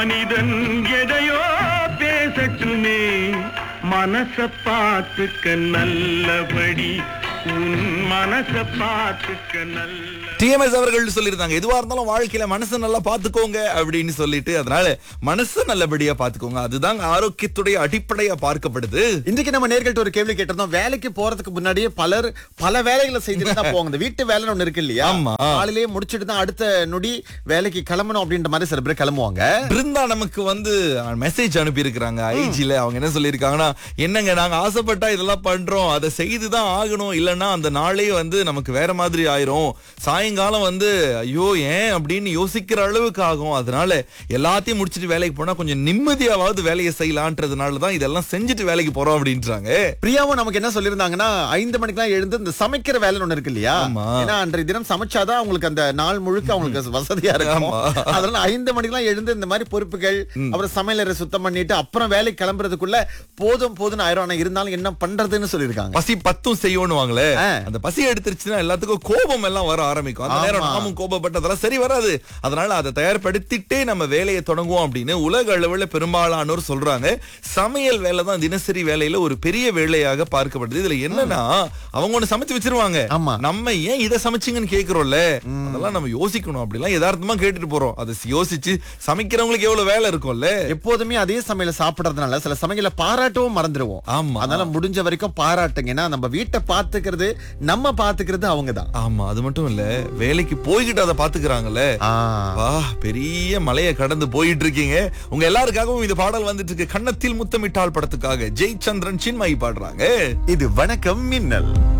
மனிதன் எதையோ பேசட்டுமே மனச பார்த்துக்க நல்லபடி உன் மனச பார்த்துக்க நல்ல டிஎம்எஸ் அவர்கள் சொல்லியிருந்தாங்க எதுவா இருந்தாலும் வாழ்க்கையில மனசை நல்லா பாத்துக்கோங்க அப்படின்னு சொல்லிட்டு அதனால மனசை நல்லபடியா பாத்துக்கோங்க அதுதான் ஆரோக்கியத்துடைய அடிப்படையா பார்க்கப்படுது இன்றைக்கு நம்ம நேர்கள்ட்ட ஒரு கேள்வி கேட்டிருந்தோம் வேலைக்கு போறதுக்கு முன்னாடியே பலர் பல வேலைகளை செய்துட்டு தான் போவாங்க இந்த வீட்டு வேலைன்னு ஒண்ணு இருக்கு இல்லையா ஆமா. காலையிலேயே முடிச்சிட்டு தான் அடுத்த நொடி வேலைக்கு கிளம்பணும் அப்படின்ற மாதிரி சில பேர் கிளம்புவாங்க பிருந்தா நமக்கு வந்து மெசேஜ் அனுப்பி இருக்கிறாங்க ஐஜில அவங்க என்ன சொல்லியிருக்காங்கன்னா என்னங்க நாங்க ஆசைப்பட்டா இதெல்லாம் பண்றோம் அதை செய்துதான் ஆகணும் இல்லைன்னா அந்த நாளே வந்து நமக்கு வேற மாதிரி ஆயிரும் சாயங்காலம் வந்து ஐயோ ஏன் அப்படின்னு யோசிக்கிற அளவுக்கு ஆகும் அதனால எல்லாத்தையும் முடிச்சிட்டு வேலைக்கு போனா கொஞ்சம் நிம்மதியாவது வேலையை செய்யலான்றதுனால தான் இதெல்லாம் செஞ்சுட்டு வேலைக்கு போறோம் அப்படின்றாங்க பிரியாவும் நமக்கு என்ன சொல்லியிருந்தாங்கன்னா ஐந்து மணிக்கெல்லாம் எழுந்து இந்த சமைக்கிற வேலைன்னு ஒண்ணு இருக்கு இல்லையா ஆமா. ஏன்னா அன்றைய தினம் சமைச்சாதான் அவங்களுக்கு அந்த நாள் முழுக்க அவங்களுக்கு வசதியா இருக்கும் ஆமா. அதனால ஐந்து மணிக்கெல்லாம் எழுந்து இந்த மாதிரி பொறுப்புகள் அப்புறம் சமையலறை சுத்தம் பண்ணிட்டு அப்புறம் வேலை கிளம்புறதுக்குள்ள போதும் போதும் ஆயிரம் ஆனா இருந்தாலும் என்ன பண்றதுன்னு சொல்லியிருக்காங்க பசி பத்தும் செய்யணுவாங்களே ஆ. அந்த பசி எடுத்துருச்சுன்னா எல்லாத்துக்கும் கோபம் எல்லாம் வர ஆரம்பிக்கும் அந்த நேரம் ஆமா. நாமும் கோபப்பட்டதெல்லாம் சரி வராது அதனால அதை தயார்படுத்திட்டே நம்ம வேலையை தொடங்குவோம் அப்படின்னு உலக அளவுல பெரும்பாலானோர் சொல்றாங்க சமையல் வேலை தான் தினசரி வேலையில ஒரு பெரிய வேலையாக பார்க்கப்படுது இதுல என்னன்னா அவங்க ஒண்ணு சமைச்சு வச்சிருவாங்க ஆமா. நம்ம ஏன் இதை சமைச்சீங்கன்னு கேக்குறோம்ல அதெல்லாம் நம்ம யோசிக்கணும் அப்படிலாம் யதார்த்தமா கேட்டுட்டு போறோம் அதை யோசிச்சு சமைக்கிறவங்களுக்கு எவ்வளவு வேலை இருக்கும்ல எப்போதுமே அதே சமையல சாப்பிடறதுனால சில சமையல பாராட்டவும் மறந்துடுவோம் ஆமா. அதனால முடிஞ்ச வரைக்கும் பாராட்டுங்க ஏன்னா நம்ம வீட்டை பாத்துக்கிறது நம்ம பாத்துக்கிறது அவங்கதான் ஆமா அது மட்டும் இல்ல வேலைக்கு போய்கிட்டு அதை பாத்துக்கிறாங்கல்ல வா பெரிய மலையை கடந்து போயிட்டு இருக்கீங்க உங்க எல்லாருக்காகவும் இந்த பாடல் வந்துட்டு இருக்கு கன்னத்தில் முத்தமிட்டால் படத்துக்காக ஜெய் சந்திரன் சின்மயி பாடுறாங்க இது வணக்கம் மின்னல்